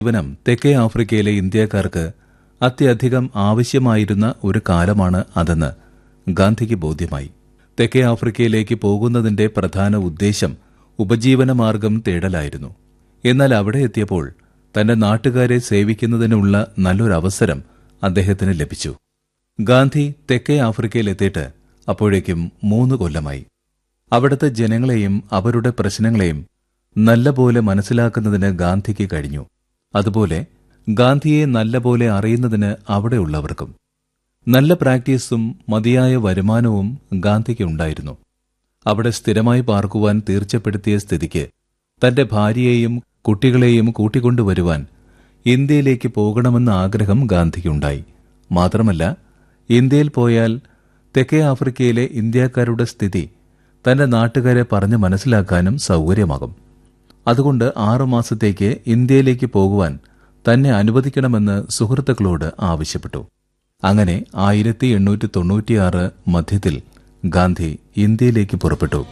ജീവനം തെക്കേ ആഫ്രിക്കയിലെ ഇന്ത്യക്കാർക്ക് അത്യധികം ആവശ്യമായിരുന്ന ഒരു കാലമാണ് അതെന്ന് ഗാന്ധിക്ക് ബോധ്യമായി തെക്കേ ആഫ്രിക്കയിലേക്ക് പോകുന്നതിന്റെ പ്രധാന ഉദ്ദേശം ഉപജീവനമാർഗം തേടലായിരുന്നു എന്നാൽ അവിടെ എത്തിയപ്പോൾ തന്റെ നാട്ടുകാരെ സേവിക്കുന്നതിനുള്ള നല്ലൊരവസരം അദ്ദേഹത്തിന് ലഭിച്ചു ഗാന്ധി തെക്കേ ആഫ്രിക്കയിലെത്തിയിട്ട് അപ്പോഴേക്കും മൂന്ന് കൊല്ലമായി അവിടുത്തെ ജനങ്ങളെയും അവരുടെ പ്രശ്നങ്ങളെയും നല്ലപോലെ മനസ്സിലാക്കുന്നതിന് ഗാന്ധിക്ക് കഴിഞ്ഞു അതുപോലെ ഗാന്ധിയെ നല്ലപോലെ അറിയുന്നതിന് അവിടെയുള്ളവർക്കും നല്ല പ്രാക്ടീസും മതിയായ വരുമാനവും ഗാന്ധിക്ക് ഉണ്ടായിരുന്നു അവിടെ സ്ഥിരമായി പാർക്കുവാൻ തീർച്ചപ്പെടുത്തിയ സ്ഥിതിക്ക് തന്റെ ഭാര്യയെയും കുട്ടികളെയും കൂട്ടിക്കൊണ്ടുവരുവാൻ ഇന്ത്യയിലേക്ക് പോകണമെന്ന ആഗ്രഹം ഗാന്ധിക്കുണ്ടായി മാത്രമല്ല ഇന്ത്യയിൽ പോയാൽ തെക്കേ ആഫ്രിക്കയിലെ ഇന്ത്യക്കാരുടെ സ്ഥിതി തന്റെ നാട്ടുകാരെ പറഞ്ഞ് മനസ്സിലാക്കാനും സൗകര്യമാകും അതുകൊണ്ട് ആറുമാസത്തേക്ക് ഇന്ത്യയിലേക്ക് പോകുവാൻ തന്നെ അനുവദിക്കണമെന്ന് സുഹൃത്തുക്കളോട് ആവശ്യപ്പെട്ടു അങ്ങനെ ആയിരത്തി എണ്ണൂറ്റി തൊണ്ണൂറ്റിയാറ് മധ്യത്തിൽ ഗാന്ധി ഇന്ത്യയിലേക്ക് പുറപ്പെട്ടു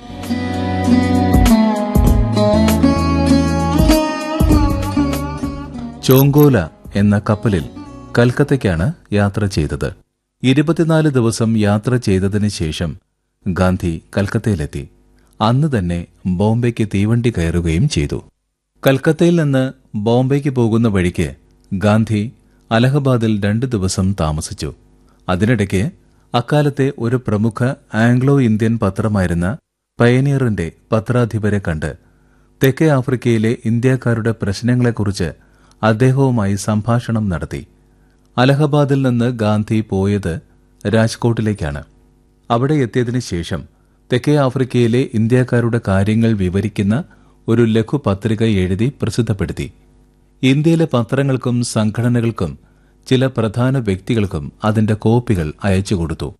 ചോങ്കോല എന്ന കപ്പലിൽ കൽക്കത്തയ്ക്കാണ് യാത്ര ചെയ്തത് ഇരുപത്തിനാല് ദിവസം യാത്ര ചെയ്തതിന് ശേഷം ഗാന്ധി കൽക്കത്തയിലെത്തി അന്ന് തന്നെ ബോംബെക്ക് തീവണ്ടി കയറുകയും ചെയ്തു കൽക്കത്തയിൽ നിന്ന് ബോംബെക്ക് പോകുന്ന വഴിക്ക് ഗാന്ധി അലഹബാദിൽ രണ്ടു ദിവസം താമസിച്ചു അതിനിടയ്ക്ക് അക്കാലത്തെ ഒരു പ്രമുഖ ആംഗ്ലോ ഇന്ത്യൻ പത്രമായിരുന്ന പയനീറിന്റെ പത്രാധിപരെ കണ്ട് തെക്കേ ആഫ്രിക്കയിലെ ഇന്ത്യക്കാരുടെ പ്രശ്നങ്ങളെക്കുറിച്ച് അദ്ദേഹവുമായി സംഭാഷണം നടത്തി അലഹബാദിൽ നിന്ന് ഗാന്ധി പോയത് രാജ്കോട്ടിലേക്കാണ് അവിടെ എത്തിയതിനു ശേഷം തെക്കേ ആഫ്രിക്കയിലെ ഇന്ത്യക്കാരുടെ കാര്യങ്ങൾ വിവരിക്കുന്ന ഒരു ലഘുപത്രിക എഴുതി പ്രസിദ്ധപ്പെടുത്തി ഇന്ത്യയിലെ പത്രങ്ങൾക്കും സംഘടനകൾക്കും ചില പ്രധാന വ്യക്തികൾക്കും അതിന്റെ കോപ്പികൾ അയച്ചുകൊടുത്തു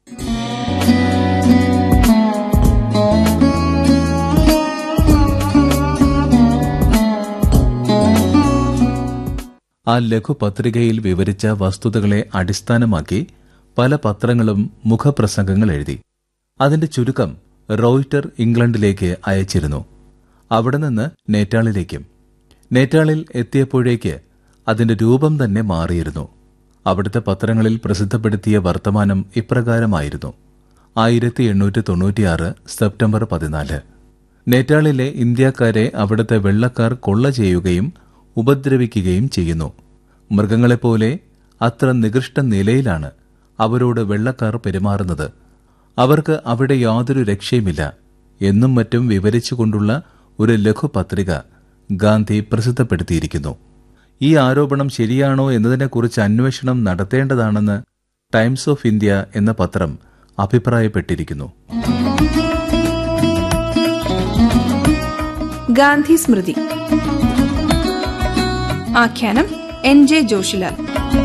ആ ലഘുപത്രികയിൽ വിവരിച്ച വസ്തുതകളെ അടിസ്ഥാനമാക്കി പല പത്രങ്ങളും മുഖപ്രസംഗങ്ങൾ എഴുതി അതിന്റെ ചുരുക്കം റോയിറ്റർ ഇംഗ്ലണ്ടിലേക്ക് അയച്ചിരുന്നു അവിടെ നിന്ന് നേറ്റാളിലേക്കും നേറ്റാളിൽ എത്തിയപ്പോഴേക്ക് അതിന്റെ രൂപം തന്നെ മാറിയിരുന്നു അവിടുത്തെ പത്രങ്ങളിൽ പ്രസിദ്ധപ്പെടുത്തിയ വർത്തമാനം ഇപ്രകാരമായിരുന്നു ആയിരത്തി എണ്ണൂറ്റി തൊണ്ണൂറ്റിയാറ് സെപ്റ്റംബർ പതിനാല് നേറ്റാളിലെ ഇന്ത്യക്കാരെ അവിടുത്തെ വെള്ളക്കാർ കൊള്ള ചെയ്യുകയും ഉപദ്രവിക്കുകയും ചെയ്യുന്നു മൃഗങ്ങളെപ്പോലെ അത്ര നികൃഷ്ട നിലയിലാണ് അവരോട് വെള്ളക്കാർ പെരുമാറുന്നത് അവർക്ക് അവിടെ യാതൊരു രക്ഷയുമില്ല എന്നും മറ്റും വിവരിച്ചുകൊണ്ടുള്ള ഒരു ലഘുപത്രിക ഗാന്ധി പ്രസിദ്ധപ്പെടുത്തിയിരിക്കുന്നു ഈ ആരോപണം ശരിയാണോ എന്നതിനെക്കുറിച്ച് അന്വേഷണം നടത്തേണ്ടതാണെന്ന് ടൈംസ് ഓഫ് ഇന്ത്യ എന്ന പത്രം അഭിപ്രായപ്പെട്ടിരിക്കുന്നു ഗാന്ധി സ്മൃതി ആഖ്യാനം എൻ ജെ ജോഷിലാൽ